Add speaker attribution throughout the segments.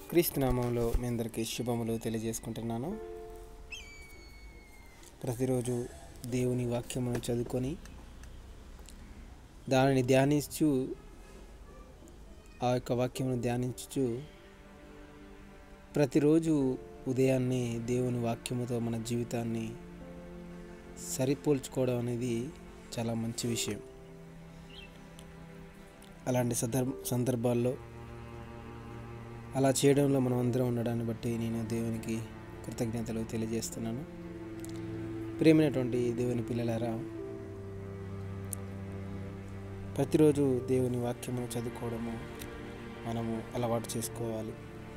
Speaker 1: క్రీస్తు నామంలో మీ అందరికీ శుభములు తెలియజేసుకుంటున్నాను ప్రతిరోజు దేవుని వాక్యమును చదువుకొని దానిని ధ్యానించు ఆ యొక్క వాక్యమును ధ్యానించుచు ప్రతిరోజు ఉదయాన్నే దేవుని వాక్యముతో మన జీవితాన్ని సరిపోల్చుకోవడం అనేది చాలా మంచి విషయం అలాంటి సందర్భ సందర్భాల్లో అలా చేయడంలో మనం అందరం ఉండడాన్ని బట్టి నేను దేవునికి కృతజ్ఞతలు తెలియజేస్తున్నాను ప్రియమైనటువంటి దేవుని పిల్లలారా ప్రతిరోజు దేవుని వాక్యము చదువుకోవడము మనము అలవాటు చేసుకోవాలి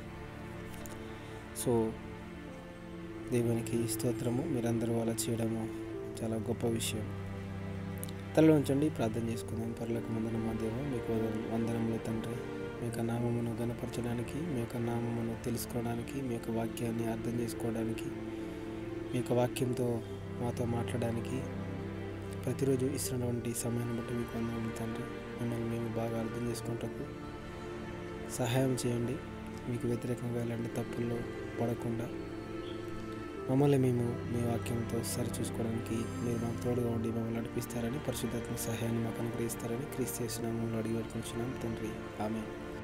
Speaker 1: సో దేవునికి స్తోత్రము మీరందరూ అలా చేయడము చాలా గొప్ప విషయం తలలో ఉంచండి ప్రార్థన చేసుకుందాం పరులకు మందనం మా దేవం మీకు వందనములు తండ్రి మీ యొక్క నామమును గనపరచడానికి మీ యొక్క నామమును తెలుసుకోవడానికి మీ యొక్క వాక్యాన్ని అర్థం చేసుకోవడానికి మీ యొక్క వాక్యంతో మాతో మాట్లాడడానికి ప్రతిరోజు ఇస్తున్నటువంటి సమయాన్ని బట్టి మీకు వందనములు తండ్రి మిమ్మల్ని మేము బాగా అర్థం చేసుకుంటకు సహాయం చేయండి మీకు వ్యతిరేకంగా ఎలాంటి తప్పుల్లో పడకుండా మమ్మల్ని మేము మీ వాక్యంతో సరి చూసుకోవడానికి మీరు మాకు తోడుగా ఉండి మమ్మల్ని నడిపిస్తారని పరిశుద్ధాత్మ సహాయాన్ని మాకు అనుగ్రహిస్తారని క్రీస్తు చేసిన మమ్మల్ని అడిగి పెట్టుకుంటున్నాం తండ్రి ఆమె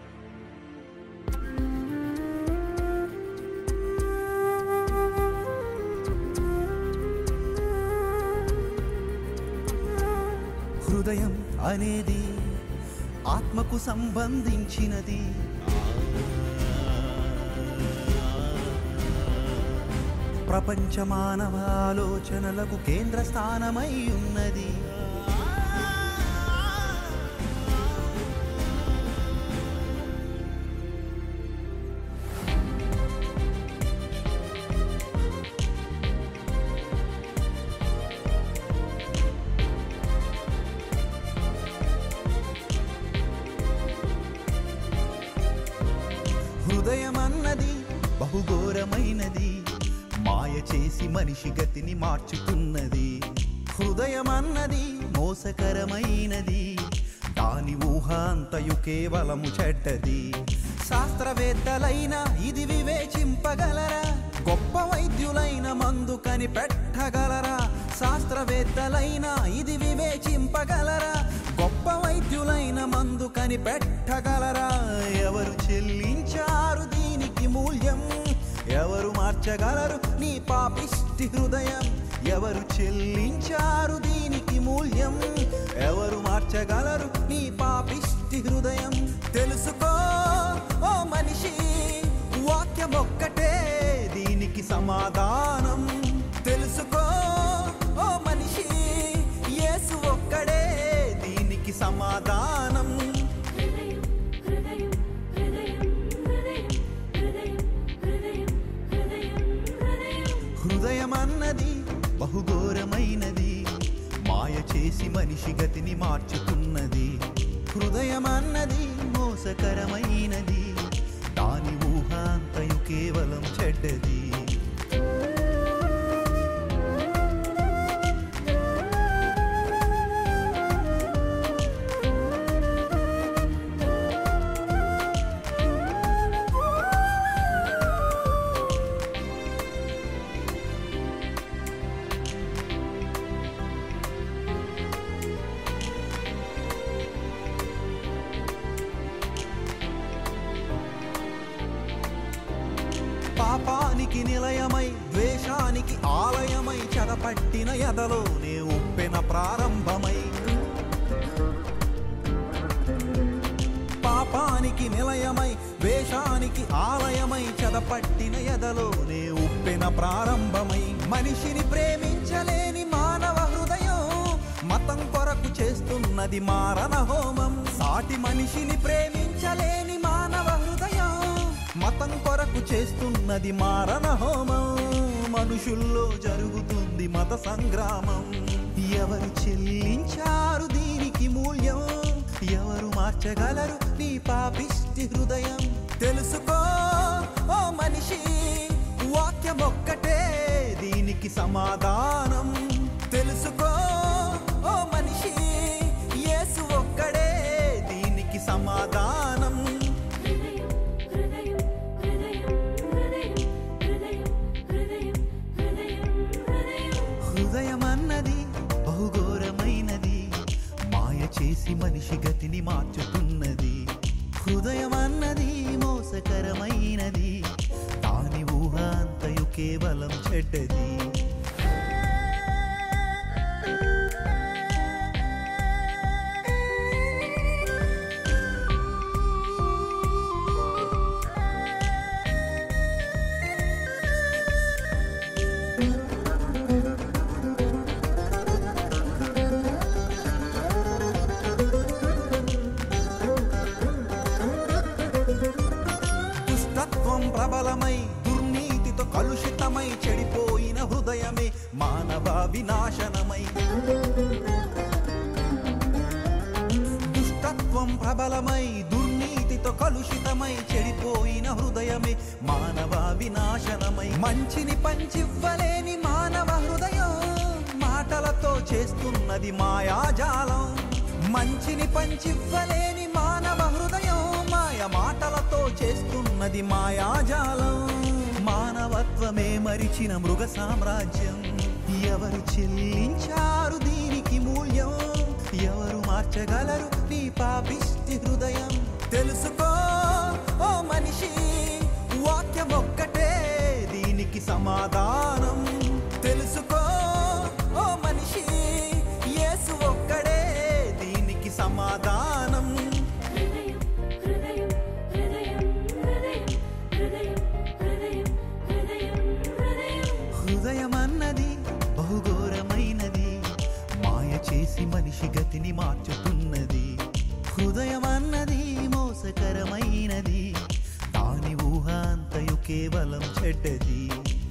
Speaker 2: హృదయం అనేది ఆత్మకు సంబంధించినది ప్రపంచ మానవ ఆలోచనలకు కేంద్ర స్థానమై ఉన్నది హృదయం అన్నది బహుఘోరమైనది మాయ చేసి మనిషి గతిని మార్చుతున్నది హృదయం అన్నది మోసకరమైనది దాని ఊహ అంతయు కేవలము చెడ్డది శాస్త్రవేత్తలైన ఇది వివేచింపగలరా గొప్ప వైద్యులైన మందు కనిపెట్టగలరా శాస్త్రవేత్తలైన ఇది వివేచింపగలరా గొప్ప వైద్యులైన మందు కనిపెట్టగలరా ఎవరు చెల్లించారు దీనికి మూల్యం ఎవరు మార్చగలరు నీ పాపిష్టి హృదయం ఎవరు చెల్లించారు దీనికి మూల్యం ఎవరు మార్చగలరు నీ పాపిష్టి హృదయం తెలుసుకో ఓ మనిషి వాక్యం ఒక్కటే దీనికి సమాధానం తెలుసుకో ఓ మనిషి యేసు ఒక్కడే దీనికి సమాధానం
Speaker 3: హృదయం హృదయం హృదయం హృదయం హృదయం హృదయం హృదయం హృదయం
Speaker 2: హృదయం అన్నది బహుఘోరమైనది మాయ చేసి మనిషి గతిని మార్చుతున్నది హృదయం అన్నది మోసకరమైనది దాని ఊహ అంతయు కేవలం చెడ్డది పాపానికి నిలయమై ద్వేషానికి ఆలయమై చెరపట్టిన ఎదలోనే ఉప్పెన ప్రారంభమై పాపానికి నిలయమై వేషానికి ఆలయమై చెదపట్టిన ఎదలోనే ఉప్పెన ప్రారంభమై మనిషిని ప్రేమించలేని మానవ హృదయం మతం కొరకు చేస్తున్నది మారణ హోమం సాటి మనిషిని ప్రేమించలేని మానవ హృదయం మతం కొరకు చేస్తున్నది మారణ హోమం మనుషుల్లో జరుగుతుంది మత సంగ్రామం ఎవరు చెల్లించారు దీనికి మూల్యం ఎవరు మార్చగలరు నీ పాపిష్టి హృదయం తెలుసుకో ఓ మనిషి వాక్యం ఒక్కటే దీనికి సమాధానం తెలుసుకో ఓ మనిషి యేసు ఒక్కడే దీనికి సమాధానం
Speaker 3: హృదయం హృదయం
Speaker 2: చెడ్డది దుష్టత్వం ప్రబలమై దుర్నీతితో కలుషితమై చెడిపోయిన హృదయమే మానవ వినాశనమై దుష్టత్వం ప్రబలమై దుర్నీతితో కలుషితమై చెడిపోయిన హృదయమే మానవ వినాశనమై మంచిని పంచివ్వలేని మానవ హృదయం మాటలతో చేస్తున్నది మాయాజాలం మంచిని పంచివ్వలేని మానవ హృదయం మాయ మాటలతో చేస్తున్నది మాయాజాలం మానవత్వమే మరిచిన మృగ సామ్రాజ్యం ఎవరు చెల్లించారు దీనికి మూల్యం ఎవరు మార్చగలరు నీ పాపిష్టి హృదయం తెలుసుకో ఓ మనిషి వాక్యం ఒక్కటే దీనికి సమాధానం తెలుసుకో ఓ మనిషి యేసు ఒక్కడే దీనికి సమాధానం
Speaker 3: హృదయం హృదయం హృదయం హృదయం హృదయం హృదయం హృదయం హృదయం
Speaker 2: హృదయం అన్నది బహుఘోరమైనది మాయ చేసి మనిషి గతిని మార్చుతున్నది హృదయం అన్నది మోసకరమైనది దాని ఊహ అంతయు కేవలం చెడ్డది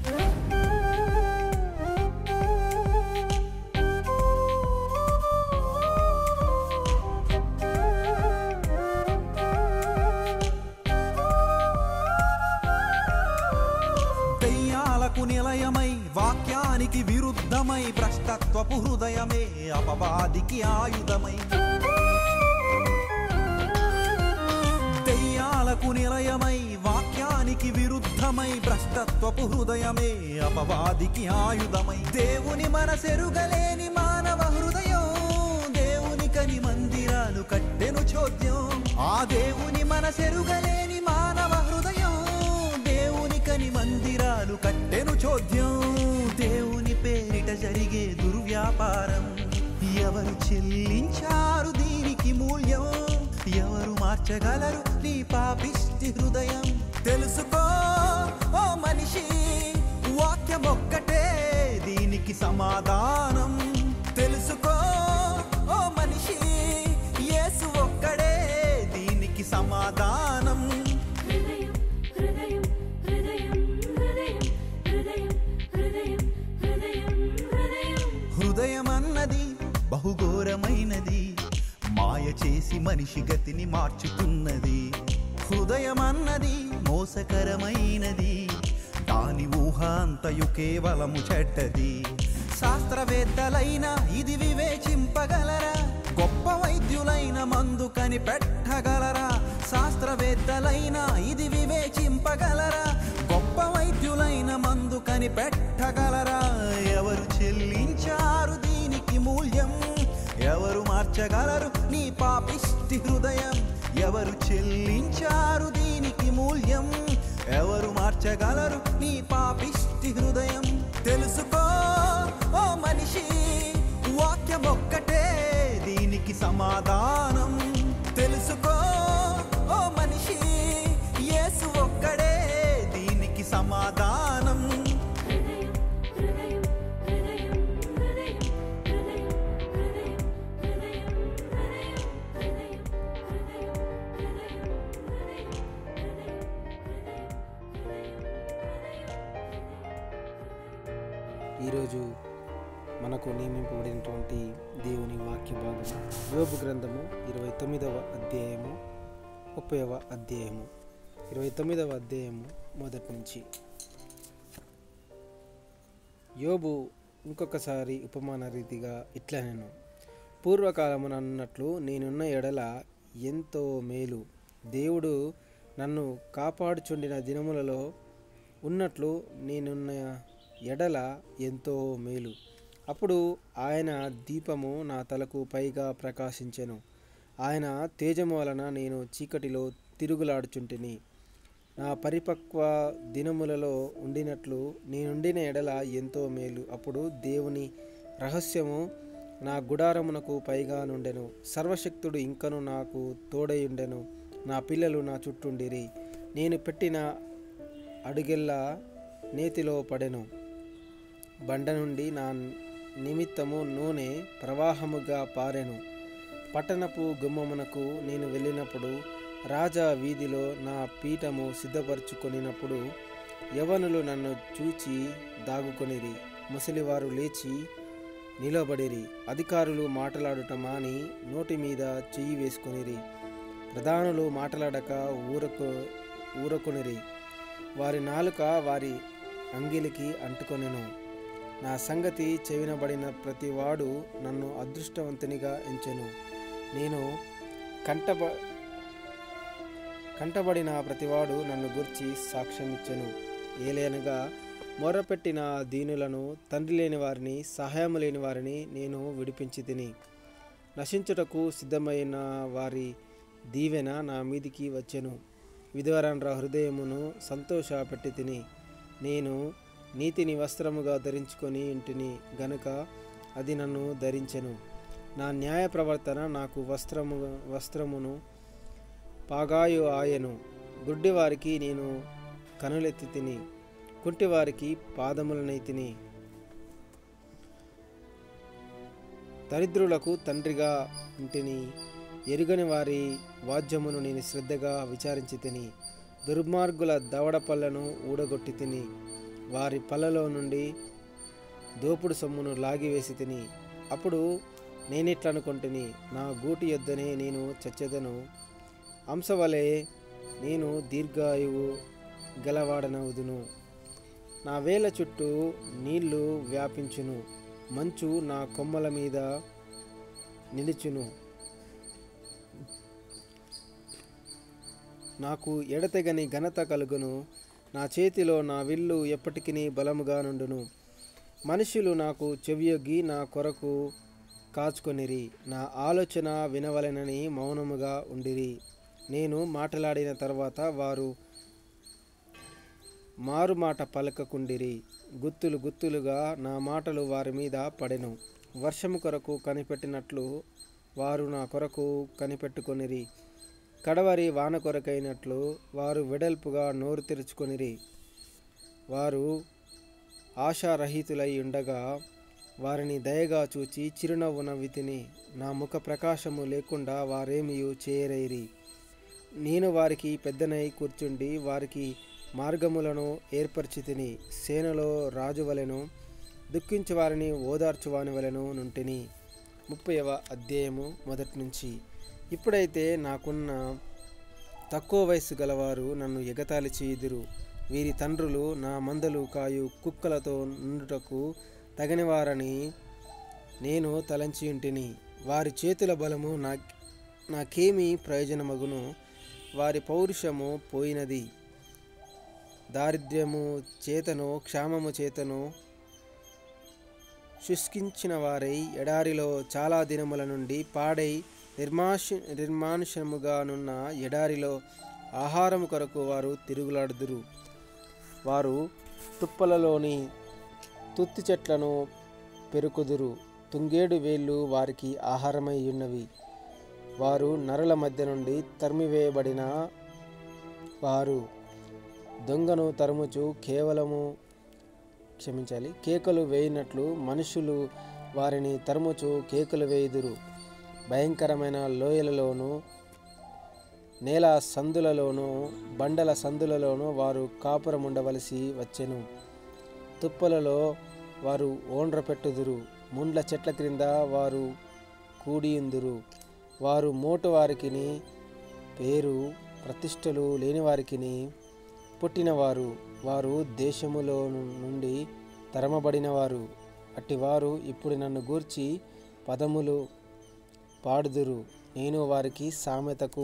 Speaker 2: దెయ్యాలకు నిలయమై వాక్యానికి విరుద్ధమై భ్రష్టత్వపు హృదయమే అపవాదికి ఆయుధమై దెయ్యాలకు నిలయమై వాక్యానికి విరుద్ధమై భ్రష్టత్వపు హృదయమే అపవాదికి ఆయుధమై దేవుని మనసెరుగలేని మానవ హృదయం దేవుని కని మందిరాలు కట్టెను చోద్యం ఆ దేవుని మనసెరుగలేని మానవ హృదయం దేవుని కని మందిరాలు కట్టెను చోద్యం దేవుని పేరిట జరిగే దుర్వ్యాపారం ఎవరు చెల్లించారు దీనికి మూల్యం ఎవరు మార్చగలరు నీ పాపిష్టి హృదయం తెలుసుకో ఓ మనిషి వాక్యం ఒక్కటే దీనికి సమాధానం తెలుసుకో ఓ మనిషి యేసు ఒక్కడే దీనికి సమాధానం
Speaker 3: హృదయం హృదయం హృదయం హృదయం హృదయం హృదయం హృదయం హృదయం
Speaker 2: హృదయం అన్నది బహుఘోరమైనది మాయ చేసి మనిషి గతిని మార్చుతున్నది హృదయం అన్నది మోసకరమైనది దాని ఊహ అంతయు కేవలము చెడ్డది శాస్త్రవేత్తలైన ఇది వివేచింపగలరా గొప్ప వైద్యులైన మందు కనిపెట్టగలరా శాస్త్రవేత్తలైన ఇది వివేచింపగలరా గొప్ప వైద్యులైన మందు కనిపెట్టగలరా ఎవరు చెల్లించారు దీనికి మూల్యం ఎవరు మార్చగలరు నీ పాపిష్టి హృదయం ఎవరు చెల్లించారు దీనికి మూల్యం ఎవరు మార్చగలరు నీ పాపిష్టి హృదయం తెలుసుకో ఓ మనిషి వాక్యం ఒక్కటే దీనికి సమాధానం తెలుసుకో ఓ మనిషి యేసు ఒక్కడే దీనికి సమాధానం
Speaker 3: హృదయం హృదయం హృదయం హృదయం హృదయం హృదయం హృదయం హృదయం హృదయం
Speaker 1: ఈరోజు మనకు నియమింపబడినటువంటి దేవుని వాక్య భాగం యోబు గ్రంథము ఇరవై తొమ్మిదవ అధ్యాయము ముప్పైవ అధ్యాయము ఇరవై తొమ్మిదవ అధ్యాయము మొదటి నుంచి యోబు ఇంకొకసారి ఉపమాన రీతిగా ఇట్లా నేను పూర్వకాలమున అన్నట్లు నేనున్న ఎడల ఎంతో మేలు దేవుడు నన్ను కాపాడుచుండిన దినములలో ఉన్నట్లు నేనున్న ఎడల ఎంతో మేలు అప్పుడు ఆయన దీపము నా తలకు పైగా ప్రకాశించెను ఆయన తేజము వలన నేను చీకటిలో తిరుగులాడుచుంటిని నా పరిపక్వ దినములలో ఉండినట్లు నేనుండిన ఎడల ఎంతో మేలు అప్పుడు దేవుని రహస్యము నా గుడారమునకు పైగా నుండెను సర్వశక్తుడు ఇంకను నాకు తోడయుండెను నా పిల్లలు నా చుట్టుండిరి నేను పెట్టిన అడుగెల్లా నేతిలో పడెను బండ నుండి నా నిమిత్తము నూనె ప్రవాహముగా పారెను పట్టణపు గుమ్మమునకు నేను వెళ్ళినప్పుడు రాజా వీధిలో నా పీఠము సిద్ధపరచుకొనినప్పుడు యవనులు నన్ను చూచి దాగుకొనిరి ముసలివారు లేచి నిలబడిరి అధికారులు మాట్లాడుట మాని నోటి మీద చెయ్యి వేసుకొనిరి ప్రధానులు మాట్లాడక ఊరకు ఊరకొనిరి వారి నాలుక వారి అంగిలికి అంటుకొనెను నా సంగతి చెవినబడిన ప్రతివాడు నన్ను అదృష్టవంతునిగా ఎంచెను నేను కంటబ కంటబడిన ప్రతివాడు నన్ను గుర్చి సాక్ష్యం ఇచ్చెను ఏలేనగా మొర్రపెట్టిన దీనులను తండ్రి లేని వారిని సహాయం లేని వారిని నేను విడిపించి తిని నశించుటకు సిద్ధమైన వారి దీవెన నా మీదికి వచ్చెను విధవరండ్ర హృదయమును సంతోష పెట్టి తిని నేను నీతిని వస్త్రముగా ధరించుకొని ఇంటిని గనుక అది నన్ను ధరించెను నా న్యాయ ప్రవర్తన నాకు వస్త్రము వస్త్రమును పాగాయు ఆయను గుడ్డివారికి నేను కనులెత్తి తిని కుంటివారికి పాదములనైతిని దరిద్రులకు తండ్రిగా ఇంటిని ఎరుగని వారి వాద్యమును నేను శ్రద్ధగా విచారించి తిని దుర్మార్గుల దవడ పళ్ళను ఊడగొట్టి తిని వారి పళ్ళలో నుండి దోపుడు సొమ్మును లాగివేసి తిని అప్పుడు నేనిట్లనుకొంటిని నా గూటి యొద్దనే నేను చచ్చెదను అంశవలే నేను దీర్ఘాయువు గలవాడనవుదును నా వేల చుట్టూ నీళ్లు వ్యాపించును మంచు నా కొమ్మల మీద నిలుచును నాకు ఎడతెగని ఘనత కలుగును నా చేతిలో నా విల్లు ఎప్పటికీ బలముగా నుండును మనుషులు నాకు చెవియొగ్గి నా కొరకు కాచుకొనిరి నా ఆలోచన వినవలెనని మౌనముగా ఉండిరి నేను మాట్లాడిన తర్వాత వారు మారు మాట పలకకుండిరి గుత్తులు గుత్తులుగా నా మాటలు వారి మీద పడెను వర్షము కొరకు కనిపెట్టినట్లు వారు నా కొరకు కనిపెట్టుకొనిరి కడవరి వాన కొరకైనట్లు వారు వెడల్పుగా నోరు తెరుచుకొనిరి వారు ఆశారహితులై ఉండగా వారిని దయగా చూచి చిరునవ్వు నవ్వితిని నా ముఖ ప్రకాశము లేకుండా వారేమియు చేయరైరి నేను వారికి పెద్దనై కూర్చుండి వారికి మార్గములను ఏర్పరిచి తిని సేనలో రాజు వలెను దుఃఖించు వారిని ఓదార్చువాని వలెను నుంటిని ముప్పైవ అధ్యాయము మొదటి నుంచి ఇప్పుడైతే నాకున్న తక్కువ వయస్సు గలవారు నన్ను ఎగతాళి చేయుదురు వీరి తండ్రులు నా మందలు కాయు కుక్కలతో నుండుటకు తగనివారని నేను తలంచి ఉంటిని వారి చేతుల బలము నా నాకేమీ ప్రయోజనమగును వారి పౌరుషము పోయినది దారిద్ర్యము చేతను క్షామము చేతను శుష్కించిన వారై ఎడారిలో చాలా దినముల నుండి పాడై నిర్మాష నిర్మానుషముగానున్న ఎడారిలో ఆహారము కొరకు వారు తిరుగులాడుదురు వారు తుప్పలలోని తుత్తి చెట్లను పెరుకుదురు తుంగేడు వేళ్ళు వారికి ఆహారమై ఉన్నవి వారు నరుల మధ్య నుండి తరిమివేయబడిన వారు దొంగను తరుముచు కేవలము క్షమించాలి కేకలు వేయినట్లు మనుషులు వారిని తరుముచు కేకలు వేయుదురు భయంకరమైన లోయలలోనూ నేల సందులలోనూ బండల సందులలోనూ వారు కాపురం ఉండవలసి వచ్చెను తుప్పలలో వారు ఓండ్ర పెట్టుదురు ముండ్ల చెట్ల క్రింద వారు కూడియుందురు వారు మోటు వారికిని పేరు ప్రతిష్టలు లేని వారికిని పుట్టినవారు వారు దేశములో ను- నుండి తరమబడినవారు అట్టివారు ఇప్పుడు నన్ను గూర్చి పదములు పాడుదురు నేను వారికి సామెతకు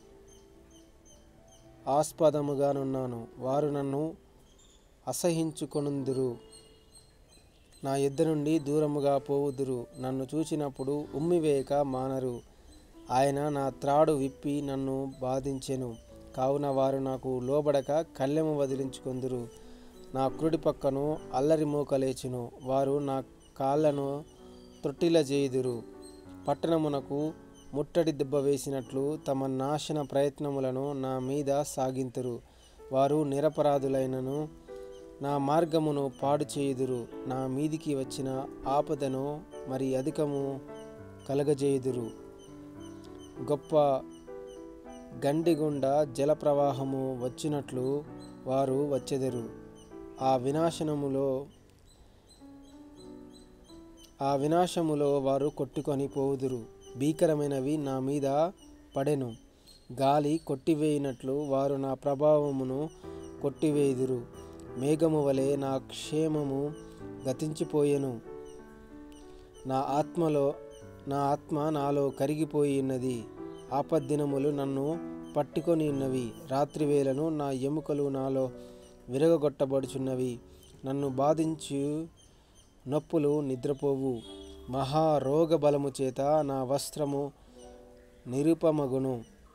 Speaker 1: ఆస్పదముగానున్నాను వారు నన్ను అసహించుకొనుందురు నా యుద్ధ నుండి దూరముగా పోవుదురు నన్ను చూచినప్పుడు ఉమ్మివేయక మానరు ఆయన నా త్రాడు విప్పి నన్ను బాధించెను కావున వారు నాకు లోబడక కళ్ళెము వదిలించుకొందురు నా కుడి పక్కను అల్లరి మోకలేచును వారు నా కాళ్ళను తొట్టిల చేయుదురు పట్టణమునకు ముట్టడి దెబ్బ వేసినట్లు తమ నాశన ప్రయత్నములను నా మీద సాగింతురు వారు నిరపరాధులైనను నా మార్గమును పాడు చేయుదురు నా మీదికి వచ్చిన ఆపదను మరి అధికము కలగజేయుదురు గొప్ప గండిగుండా జలప్రవాహము వచ్చినట్లు వారు వచ్చెదరు ఆ వినాశనములో ఆ వినాశములో వారు కొట్టుకొని పోవుదురు భీకరమైనవి నా మీద పడెను గాలి కొట్టివేయినట్లు వారు నా ప్రభావమును కొట్టివేయుదురు మేఘము వలె నా క్షేమము గతించిపోయెను నా ఆత్మలో నా ఆత్మ నాలో కరిగిపోయి ఉన్నది ఆపద్దినములు నన్ను పట్టుకొని ఉన్నవి రాత్రివేళను నా ఎముకలు నాలో విరగగొట్టబడుచున్నవి నన్ను బాధించు నొప్పులు నిద్రపోవు మహారోగ బలము చేత నా వస్త్రము నిరుపమగును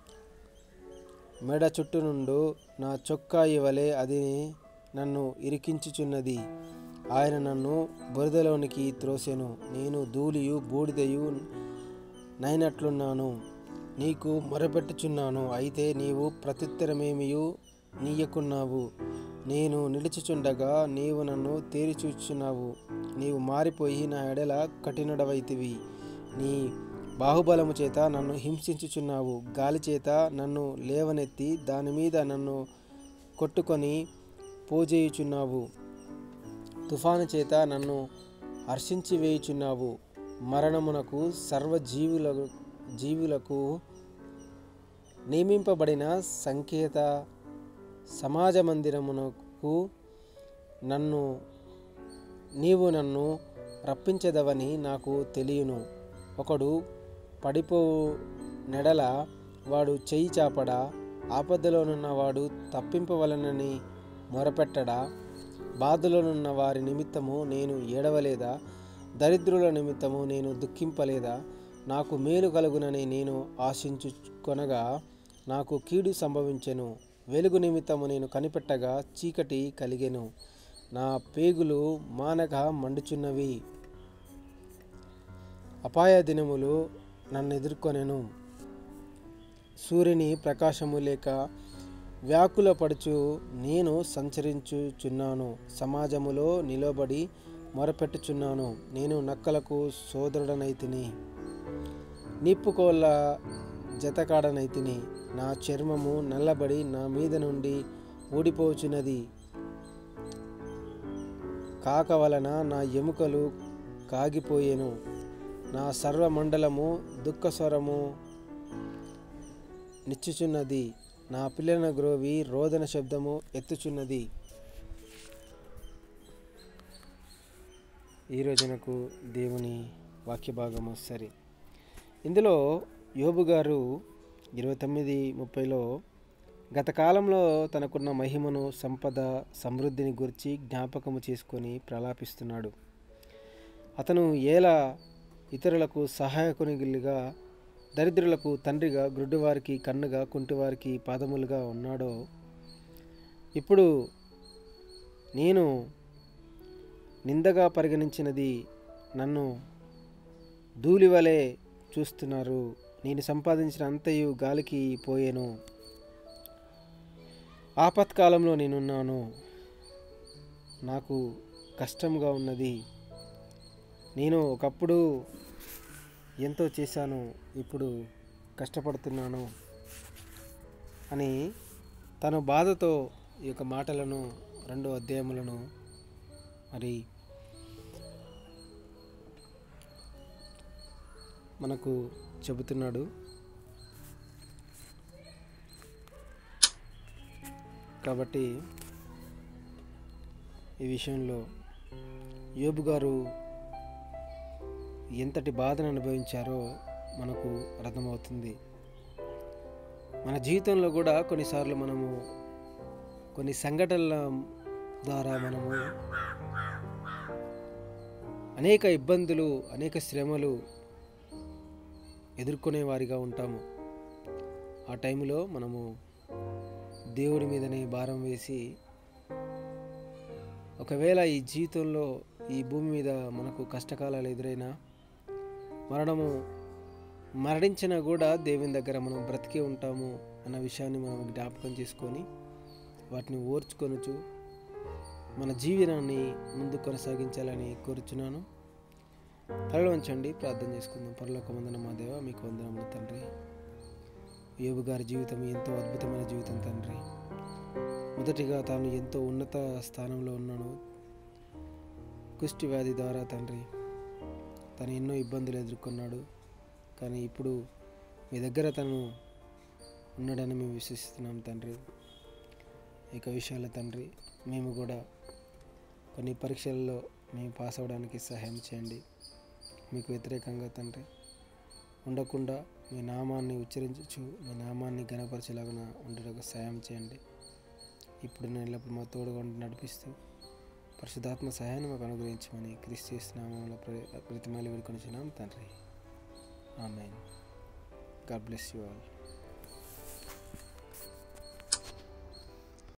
Speaker 1: మెడ చుట్టు నుండు నా చొక్కాయి వలె అది నన్ను ఇరికించుచున్నది ఆయన నన్ను బురదలోనికి త్రోసెను నేను ధూళియు బూడిదయు నైనట్లున్నాను నీకు మొరపెట్టుచున్నాను అయితే నీవు ప్రత్యుత్తరమేమియు నీయకున్నావు నేను నిలుచుచుండగా నీవు నన్ను తేరిచూచున్నావు నీవు మారిపోయి నా ఎడల కఠినుడవైతివి నీ బాహుబలము చేత నన్ను హింసించుచున్నావు గాలి చేత నన్ను లేవనెత్తి దాని మీద నన్ను కొట్టుకొని పోజేయుచున్నావు తుఫాను చేత నన్ను హర్షించి వేయుచున్నావు మరణమునకు సర్వజీవుల జీవులకు నియమింపబడిన సంకేత సమాజ మందిరమునకు నన్ను నీవు నన్ను రప్పించదవని నాకు తెలియను ఒకడు పడిపో నెడల వాడు చెయ్యి చాపడా ఆపదలోనున్న వాడు తప్పింపవలనని మొరపెట్టడా బాధలోనున్న వారి నిమిత్తము నేను ఏడవలేదా దరిద్రుల నిమిత్తము నేను దుఃఖింపలేదా నాకు మేలు కలుగునని నేను ఆశించుకొనగా నాకు కీడు సంభవించెను వెలుగు నిమిత్తము నేను కనిపెట్టగా చీకటి కలిగెను నా పేగులు మానక మండుచున్నవి అపాయ దినములు నన్ను ఎదుర్కొనెను సూర్యుని ప్రకాశము లేక వ్యాకుల పడుచు నేను సంచరించుచున్నాను సమాజములో నిలబడి మొరపెట్టుచున్నాను నేను నక్కలకు సోదరుడనైతిని నిప్పుకోళ్ళ జతకాడనైతిని నా చర్మము నల్లబడి నా మీద నుండి ఊడిపోచున్నది కాక వలన నా ఎముకలు కాగిపోయెను నా సర్వమండలము దుఃఖస్వరము నిచ్చుచున్నది నా పిల్లల గ్రోవి రోదన శబ్దము ఎత్తుచున్నది ఈ రోజునకు దేవుని వాక్య భాగము సరే ఇందులో యోబు గారు ఇరవై తొమ్మిది ముప్పైలో గత కాలంలో తనకున్న మహిమను సంపద సమృద్ధిని గురించి జ్ఞాపకము చేసుకొని ప్రలాపిస్తున్నాడు అతను ఎలా ఇతరులకు సహాయకునిగా దరిద్రులకు తండ్రిగా గ్రుడ్డివారికి కన్నుగా కుంటివారికి పాదములుగా ఉన్నాడో ఇప్పుడు నేను నిందగా పరిగణించినది నన్ను ధూళివలే చూస్తున్నారు నేను సంపాదించిన అంతయు గాలికి పోయేను ఆపత్కాలంలో నేనున్నాను నాకు కష్టంగా ఉన్నది నేను ఒకప్పుడు ఎంతో చేశాను ఇప్పుడు కష్టపడుతున్నాను అని తను బాధతో ఈ యొక్క మాటలను రెండు అధ్యాయములను మరి మనకు చెబుతున్నాడు కాబట్టి ఈ విషయంలో యోబు గారు ఎంతటి బాధను అనుభవించారో మనకు అర్థమవుతుంది మన జీవితంలో కూడా కొన్నిసార్లు మనము కొన్ని సంఘటనల ద్వారా మనము అనేక ఇబ్బందులు అనేక శ్రమలు ఎదుర్కొనే వారిగా ఉంటాము ఆ టైంలో మనము దేవుడి మీదనే భారం వేసి ఒకవేళ ఈ జీవితంలో ఈ భూమి మీద మనకు కష్టకాలాలు ఎదురైనా మరణము మరణించినా కూడా దేవుని దగ్గర మనం బ్రతికే ఉంటాము అన్న విషయాన్ని మనం జ్ఞాపకం చేసుకొని వాటిని ఓర్చుకొనుచు మన జీవనాన్ని ముందు కొనసాగించాలని కోరుచున్నాను తలలో ఉంచండి ప్రార్థన చేసుకుందాం పరలోక వందన మా దేవ మీకు వందనములు తండ్రి యోబు గారి జీవితం ఎంతో అద్భుతమైన జీవితం తండ్రి మొదటిగా తాను ఎంతో ఉన్నత స్థానంలో ఉన్నాను కుష్టి వ్యాధి ద్వారా తండ్రి తను ఎన్నో ఇబ్బందులు ఎదుర్కొన్నాడు కానీ ఇప్పుడు మీ దగ్గర తను ఉన్నాడని మేము విశ్వసిస్తున్నాం తండ్రి ఇక విషయాల తండ్రి మేము కూడా కొన్ని పరీక్షల్లో మేము పాస్ అవ్వడానికి సహాయం చేయండి మీకు వ్యతిరేకంగా తండ్రి ఉండకుండా మీ నామాన్ని ఉచ్చరించచ్చు మీ నామాన్ని గణపరచేలాగా ఉండడానికి సహాయం చేయండి ఇప్పుడు నేను ఎల్లప్పుడు మా తోడుగా ఉండి నడిపిస్తూ పరిశుద్ధాత్మ సహాయాన్ని మాకు అనుగ్రహించమని క్రీస్తు నామంలో ప్రతిమలు వేడుకొనిచున్నాం తండ్రి ఆమె గాడ్ బ్లెస్ యూ ఆల్